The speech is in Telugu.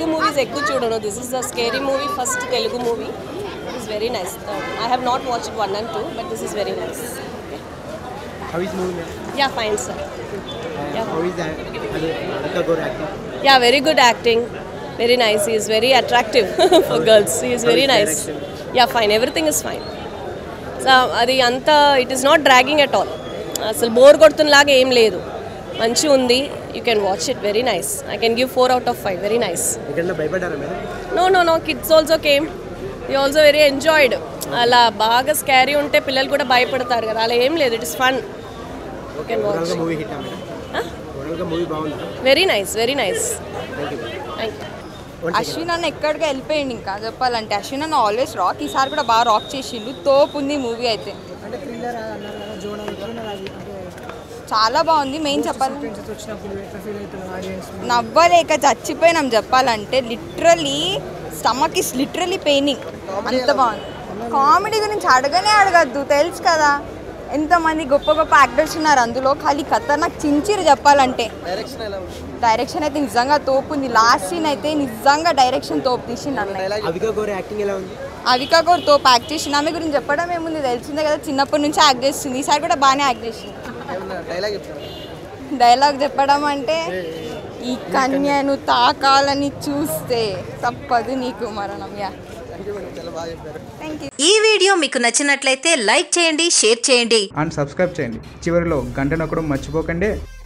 తెలుగు మూవీస్ ఎక్కువ చూడను this is the scary movie first Telugu movie is very nice I have not watch one and two but this is very nice How is movie? Yeah fine sir Uh, how is that? Radhika Gaur acting? Yeah very good acting very nice is very attractive for girls is very nice yeah fine everything is fine so అది అంత it is not dragging at all అసలు బోర్ కొడుతున్నలాగా ఏం లేదు మంచిగా ఉంది you can watch it very nice I can give four out of five very nice ఎక్కడన్నా భయపడ్డారా మీరు no no no kids also came they also very enjoyed అలా బాగా స్కారీ ఉంటే పిల్లలు కూడా భయపడతారు కదా అలా ఏం లేదు it is fun you can watch ఓవరాల్గా మూవీ హిట్ మేడం ఓవరాల్గా మూవీ బాగుందా very nice very nice thank you thank you Ashwin అన్న ఎక్కడికి వెళ్ళిపోయింది ఇంకా చెప్పాలంటే అశ్విన్ అన్న ఆల్వేస్ రాక్ ఈసారి కూడా బాగా రాక్ చేసిండు తోపు ఉంది మూవీ అయితే అంటే థ్రిల్లర్ అన్నారు కదా జోన్ ఎట్లున్నది అది అంటే చాలా బాగుంది మెయిన్ చెప్పాలి సీక్వెన్సెస్ వచ్చినప్పుడు ఎట్లా ఫీల్ అవుతున్నారు ఆడియన్స్ నవ్వలేక చచ్చిపోయినాం చెప్పాలంటే literally stomach is literally paining అంత బాగుంది కామెడీ గురించి అడగనే అడగద్దు తెలుసు కదా ఎంతమంది గొప్ప గొప్ప యాక్టర్స్ ఉన్నారు అందులో ఖాళీ ఖతర్నాక్ చించిరు చెప్పాలంటే డైరెక్షన్ అయితే నిజంగా తోపు ఉంది లాస్ట్ సీన్ అయితే నిజంగా డైరెక్షన్ తోపు తీసిండు అన్నయ్య అవికా గౌరి యాక్టింగ్ ఎలా ఉంది అవికా గౌర్ తోపు యాక్ట్ చేసింది ఆమె గురించి చెప్పడం ఏముంది తెలిసిందే కదా చిన్నప్పటి నుంచి యాక్ట్ చేస్తుంది ఈసారి కూడా బాగానే యాక్ట్ చేసింది డైలాగ్ చెప్తాను డైలాగ్ చెప్పడం అంటే ఈ కన్యను తాకాలని చూస్తే తప్పదు నీకు మరణం యా థ్యాంక్ యూ ఈ వీడియో మీకు నచ్చినట్లయితే లైక్ చేయండి షేర్ చేయండి అండ్ సబ్స్క్రైబ్ చేయండి చివరిలో గంట నొక్కడం మర్చిపోకండి